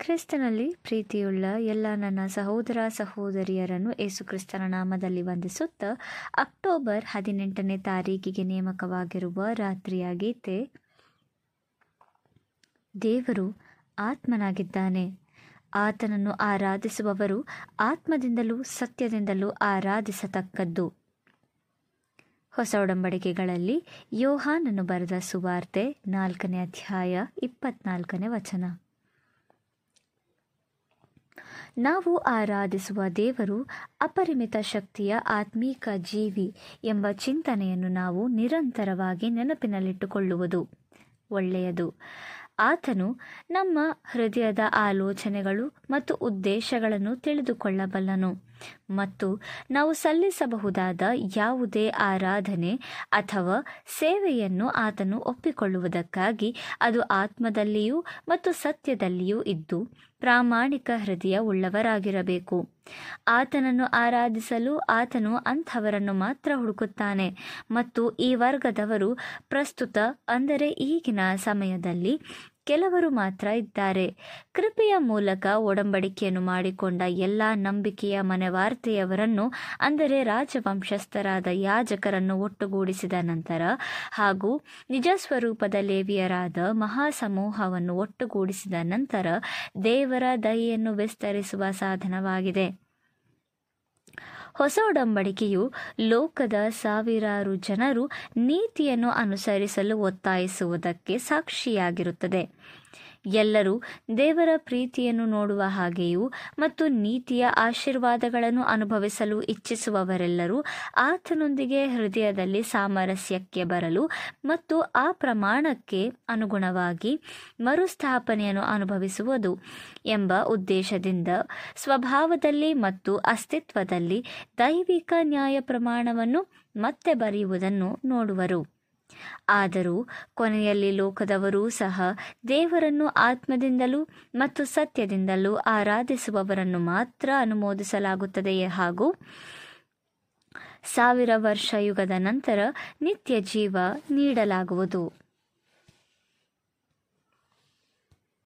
ಕ್ರಿಸ್ತನಲ್ಲಿ ಪ್ರೀತಿಯುಳ್ಳ ಎಲ್ಲ ನನ್ನ ಸಹೋದರ ಸಹೋದರಿಯರನ್ನು ಯೇಸುಕ್ರಿಸ್ತನ ನಾಮದಲ್ಲಿ ವಂದಿಸುತ್ತಾ ಅಕ್ಟೋಬರ್ ಹದಿನೆಂಟನೇ ತಾರೀಕಿಗೆ ನೇಮಕವಾಗಿರುವ ರಾತ್ರಿಯ ಗೀತೆ ದೇವರು ಆತ್ಮನಾಗಿದ್ದಾನೆ ಆತನನ್ನು ಆರಾಧಿಸುವವರು ಆತ್ಮದಿಂದಲೂ ಸತ್ಯದಿಂದಲೂ ಆರಾಧಿಸತಕ್ಕದ್ದು ಹೊಸ ಒಡಂಬಡಿಕೆಗಳಲ್ಲಿ ಯೋಹಾನನು ಬರೆದ ಸುವಾರ್ತೆ ನಾಲ್ಕನೇ ಅಧ್ಯಾಯ ಇಪ್ಪತ್ನಾಲ್ಕನೇ ವಚನ ನಾವು ಆರಾಧಿಸುವ ದೇವರು ಅಪರಿಮಿತ ಶಕ್ತಿಯ ಆತ್ಮೀಕ ಜೀವಿ ಎಂಬ ಚಿಂತನೆಯನ್ನು ನಾವು ನಿರಂತರವಾಗಿ ನೆನಪಿನಲ್ಲಿಟ್ಟುಕೊಳ್ಳುವುದು ಒಳ್ಳೆಯದು ಆತನು ನಮ್ಮ ಹೃದಯದ ಆಲೋಚನೆಗಳು ಮತ್ತು ಉದ್ದೇಶಗಳನ್ನು ತಿಳಿದುಕೊಳ್ಳಬಲ್ಲನು ಮತ್ತು ನಾವು ಸಲ್ಲಿಸಬಹುದಾದ ಯಾವುದೇ ಆರಾಧನೆ ಅಥವಾ ಸೇವೆಯನ್ನು ಆತನು ಒಪ್ಪಿಕೊಳ್ಳುವುದಕ್ಕಾಗಿ ಅದು ಆತ್ಮದಲ್ಲಿಯೂ ಮತ್ತು ಸತ್ಯದಲ್ಲಿಯೂ ಇದ್ದು ಪ್ರಾಮಾಣಿಕ ಹೃದಯ ಉಳ್ಳವರಾಗಿರಬೇಕು ಆತನನ್ನು ಆರಾಧಿಸಲು ಆತನು ಅಂಥವರನ್ನು ಮಾತ್ರ ಹುಡುಕುತ್ತಾನೆ ಮತ್ತು ಈ ವರ್ಗದವರು ಪ್ರಸ್ತುತ ಅಂದರೆ ಈಗಿನ ಸಮಯದಲ್ಲಿ ಕೆಲವರು ಮಾತ್ರ ಇದ್ದಾರೆ ಕೃಪೆಯ ಮೂಲಕ ಒಡಂಬಡಿಕೆಯನ್ನು ಮಾಡಿಕೊಂಡ ಎಲ್ಲ ನಂಬಿಕೆಯ ಮನೆವಾರ್ತೆಯವರನ್ನು ಅಂದರೆ ರಾಜವಂಶಸ್ಥರಾದ ಯಾಜಕರನ್ನು ಒಟ್ಟುಗೂಡಿಸಿದ ನಂತರ ಹಾಗೂ ನಿಜ ಸ್ವರೂಪದ ಲೇವಿಯರಾದ ಮಹಾಸಮೂಹವನ್ನು ಒಟ್ಟುಗೂಡಿಸಿದ ನಂತರ ದೇವರ ದಯೆಯನ್ನು ವಿಸ್ತರಿಸುವ ಸಾಧನವಾಗಿದೆ ಹೊಸ ಒಡಂಬಡಿಕೆಯು ಲೋಕದ ಸಾವಿರಾರು ಜನರು ನೀತಿಯನ್ನು ಅನುಸರಿಸಲು ಒತ್ತಾಯಿಸುವುದಕ್ಕೆ ಸಾಕ್ಷಿಯಾಗಿರುತ್ತದೆ ಎಲ್ಲರೂ ದೇವರ ಪ್ರೀತಿಯನ್ನು ನೋಡುವ ಹಾಗೆಯೂ ಮತ್ತು ನೀತಿಯ ಆಶೀರ್ವಾದಗಳನ್ನು ಅನುಭವಿಸಲು ಇಚ್ಛಿಸುವವರೆಲ್ಲರೂ ಆತನೊಂದಿಗೆ ಹೃದಯದಲ್ಲಿ ಸಾಮರಸ್ಯಕ್ಕೆ ಬರಲು ಮತ್ತು ಆ ಪ್ರಮಾಣಕ್ಕೆ ಅನುಗುಣವಾಗಿ ಮರುಸ್ಥಾಪನೆಯನ್ನು ಅನುಭವಿಸುವುದು ಎಂಬ ಉದ್ದೇಶದಿಂದ ಸ್ವಭಾವದಲ್ಲಿ ಮತ್ತು ಅಸ್ತಿತ್ವದಲ್ಲಿ ದೈವಿಕ ನ್ಯಾಯ ಪ್ರಮಾಣವನ್ನು ಮತ್ತೆ ಬರೆಯುವುದನ್ನು ನೋಡುವರು ಆದರೂ ಕೊನೆಯಲ್ಲಿ ಲೋಕದವರೂ ಸಹ ದೇವರನ್ನು ಆತ್ಮದಿಂದಲೂ ಮತ್ತು ಸತ್ಯದಿಂದಲೂ ಆರಾಧಿಸುವವರನ್ನು ಮಾತ್ರ ಅನುಮೋದಿಸಲಾಗುತ್ತದೆಯೇ ಹಾಗೂ ಸಾವಿರ ವರ್ಷ ಯುಗದ ನಂತರ ನಿತ್ಯ ಜೀವ ನೀಡಲಾಗುವುದು